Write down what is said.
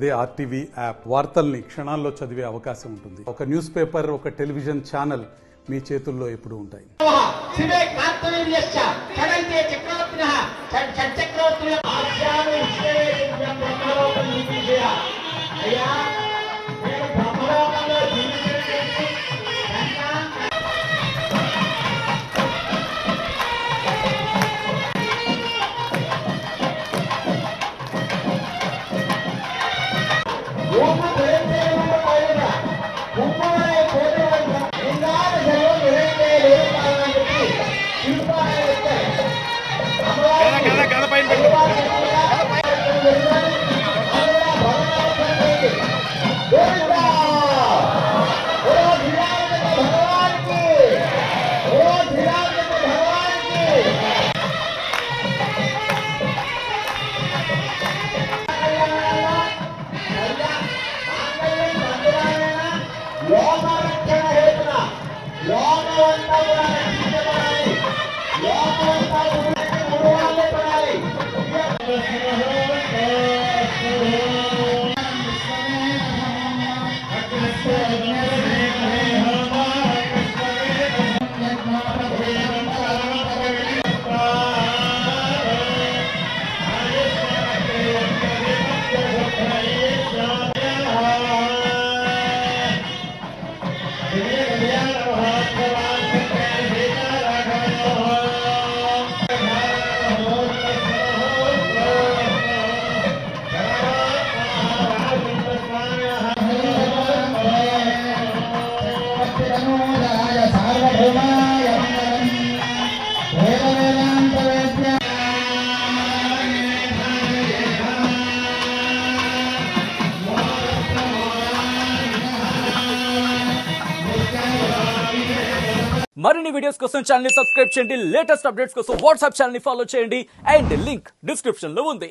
అదే RTV app వార్తల్ని క్షణాల్లో చదివే అవకాశం ఉంటుంది ఒక న్యూస్ పేపర్ ఒక టెలివిజన్ ఛానల్ మీ చేతుల్లో ఎప్పుడూ ఉంటాయి శివే కార్తవీర్యశ్చ షడంతే చక్రవర్తినః షడ్ షడ్చక్రవర్తుల ఆజ్ఞాను విశ్వే బ్రహ్మలోకం జీవించయ అయ్యా నేను బ్రహ్మలోకంలో జీవించేది కన్నా ఓమ దేవేంద్ర పైన కుమ్మరే కోటవంత ఇందాల జయం విరేంద్ర లేపాలని చెప్పి శిల్పాలు వచ్చాయి అమ్మవారి గద పైన పెట్టు లోకరక్షణ హేతున లోకమంతా కూడా రక్షించబడాలి లోకమంతా కూడా ముడువాళ్ళే పడాలి మరిన్ని వీడియోస్ కోసం ఛానల్ ని సబ్స్క్రైబ్ చేయండి లేటెస్ట్ అప్డేట్స్ కోసం వాట్సాప్ ఛానల్ ని ఫాలో చేయండి అండ్ లింక్ డిస్క్రిప్షన్ లో ఉంది